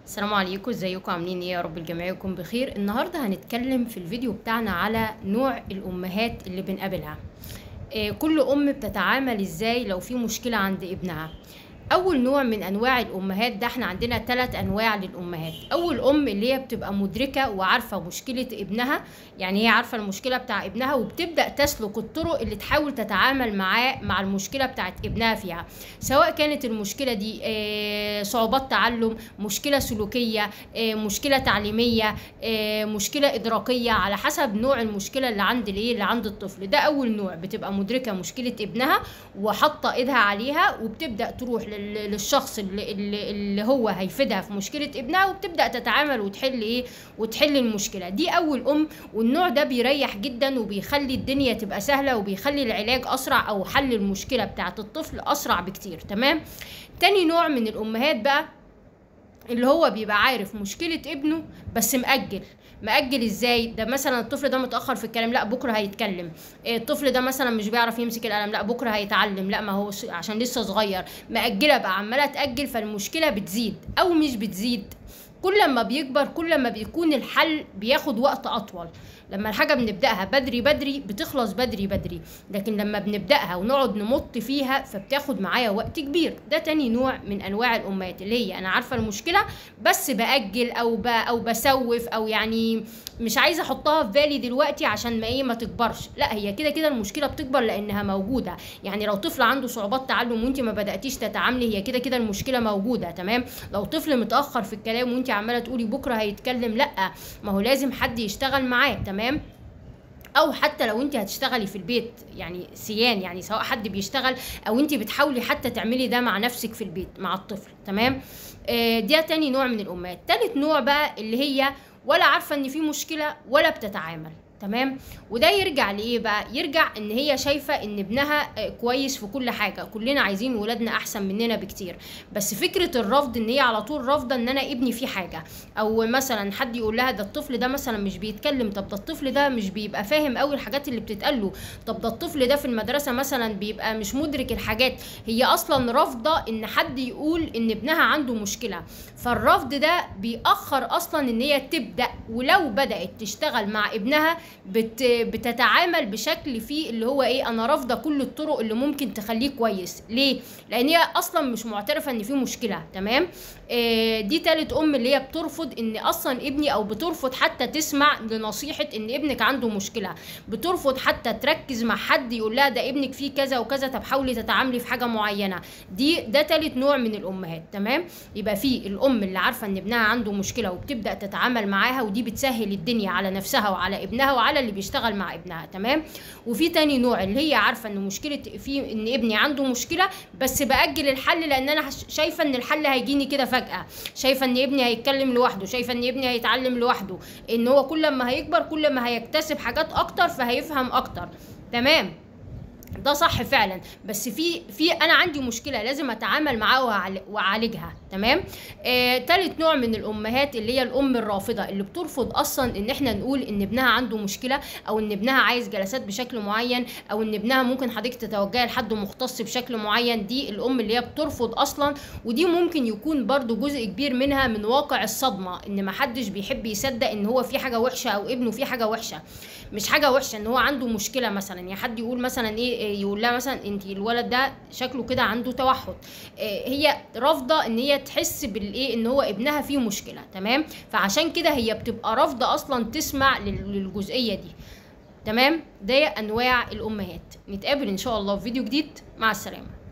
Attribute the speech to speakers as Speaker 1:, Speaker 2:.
Speaker 1: السلام عليكم ازيكم عاملين ايه يا رب الجميع يكون بخير النهارده هنتكلم في الفيديو بتاعنا على نوع الامهات اللي بنقابلها إيه كل ام بتتعامل ازاي لو في مشكله عند ابنها اول نوع من انواع الامهات ده احنا عندنا ثلاث انواع للامهات اول ام اللي هي بتبقى مدركه وعارفه مشكله ابنها يعني هي عارفه المشكله بتاع ابنها وبتبدا تسلك الطرق اللي تحاول تتعامل معاه مع المشكله بتاعت ابنها فيها سواء كانت المشكله دي آه، صعوبات تعلم مشكله سلوكيه آه، مشكله تعليميه آه، مشكله ادراكيه على حسب نوع المشكله اللي عند الايه اللي عند الطفل ده اول نوع بتبقى مدركه مشكله ابنها وحاطه ايدها عليها وبتبدا تروح لل- للشخص اللي, اللي, اللي هو هيفيدها في مشكله ابنها وبتبدا تتعامل وتحل ايه وتحل المشكله دي اول ام والنوع ده بيريح جدا وبيخلي الدنيا تبقى سهله وبيخلي العلاج اسرع او حل المشكله بتاعه الطفل اسرع بكتير تمام تاني نوع من الامهات بقى اللي هو بيبقى عارف مشكلة ابنه بس مأجل مأجل ازاي ده مثلا الطفل ده متأخر في الكلام لا بكرة هيتكلم إيه، الطفل ده مثلا مش بيعرف يمسك القلم لا بكرة هيتعلم لا ما هو س- عشان لسه صغير مأجلة بقى عمالة تأجل فالمشكلة بتزيد أو مش بتزيد كل ما بيكبر كل ما بيكون الحل بياخد وقت أطول لما الحاجة بنبدأها بدري بدري بتخلص بدري بدري لكن لما بنبدأها ونقعد نمط فيها فبتاخد معايا وقت كبير ده تاني نوع من أنواع الأمهات اللي هي أنا عارفة المشكلة بس بأجل أو ب... أو بسوف أو يعني مش عايزة أحطها في بالي دلوقتي عشان ما إيه ما تكبرش لا هي كده كده المشكلة بتكبر لأنها موجودة يعني لو طفل عنده صعوبات تعلم وأنت ما بدأتيش تتعاملي هي كده كده المشكلة موجودة تمام لو طفل متأخر في الكلام وأنت عمالة تقولي بكرة هيتكلم لا ما هو لازم حد يشتغل معاه تمام او حتى لو انت هتشتغلي في البيت يعني سيان يعني سواء حد بيشتغل او انت بتحاولي حتى تعملي ده مع نفسك في البيت مع الطفل تمام آه ده تاني نوع من الامهات تالت نوع بقى اللي هي ولا عارفه ان في مشكله ولا بتتعامل تمام وده يرجع لايه بقى يرجع ان هي شايفه ان ابنها آه، كويس في كل حاجه كلنا عايزين ولادنا احسن مننا بكتير بس فكره الرفض ان هي على طول رافضه ان انا ابني فيه حاجه او مثلا حد يقول لها ده الطفل ده مثلا مش بيتكلم طب ده الطفل ده مش بيبقى فاهم قوي الحاجات اللي بتتقال له طب ده الطفل ده في المدرسه مثلا بيبقى مش مدرك الحاجات هي اصلا رافضه ان حد يقول ان ابنها عنده مشكله فالرفض ده بيأخر اصلا ان هي تبدا ولو بدات تشتغل مع ابنها بت بتتعامل بشكل فيه اللي هو ايه انا رافضه كل الطرق اللي ممكن تخليه كويس ليه لان هي اصلا مش معترفه ان في مشكله تمام آه دي تالت ام اللي هي بترفض ان اصلا ابني او بترفض حتى تسمع لنصيحه ان ابنك عنده مشكله بترفض حتى تركز مع حد يقول لها ده ابنك فيه كذا وكذا طب حاولي تتعاملي في حاجه معينه دي ده تالت نوع من الامهات تمام يبقى في الام اللي عارفه ان ابنها عنده مشكله وبتبدا تتعامل معاها ودي بتسهل الدنيا على نفسها وعلى ابنها وعلى اللي بيشتغل مع ابنها تمام وفي تاني نوع اللي هي عارفه ان مشكله في ان ابني عنده مشكله بس باجل الحل لان انا هش- شايفه ان الحل هيجيني كده فجاه شايفه ان ابني هيتكلم لوحده شايفه ان ابني هيتعلم لوحده ان هو كل ما هيكبر كل ما هيكتسب حاجات اكتر فهيفهم اكتر تمام ده صح فعلا بس في في انا عندي مشكله لازم اتعامل معاها وأعال- واعالجها تمام آه، تالت نوع من الامهات اللي هي الام الرافضه اللي بترفض اصلا ان احنا نقول ان ابنها عنده مشكله او ان ابنها عايز جلسات بشكل معين او ان ابنها ممكن حضرتك تتوجهي لحد مختص بشكل معين دي الام اللي هي بترفض اصلا ودي ممكن يكون برضو جزء كبير منها من واقع الصدمه ان محدش بيحب يصدق ان هو في حاجه وحشه او ابنه في حاجه وحشه مش حاجه وحشه ان هو عنده مشكله مثلا يعني حد يقول مثلا ايه إيه، يقول لها مثلا انت الولد ده شكله كده عنده توحد إيه، هي رافضه ان هي تحس بالايه ان هو ابنها فيه مشكله تمام فعشان كده هي بتبقى رافضه اصلا تسمع لل- للجزئيه دي تمام ده انواع الامهات نتقابل ان شاء الله في فيديو جديد مع السلامه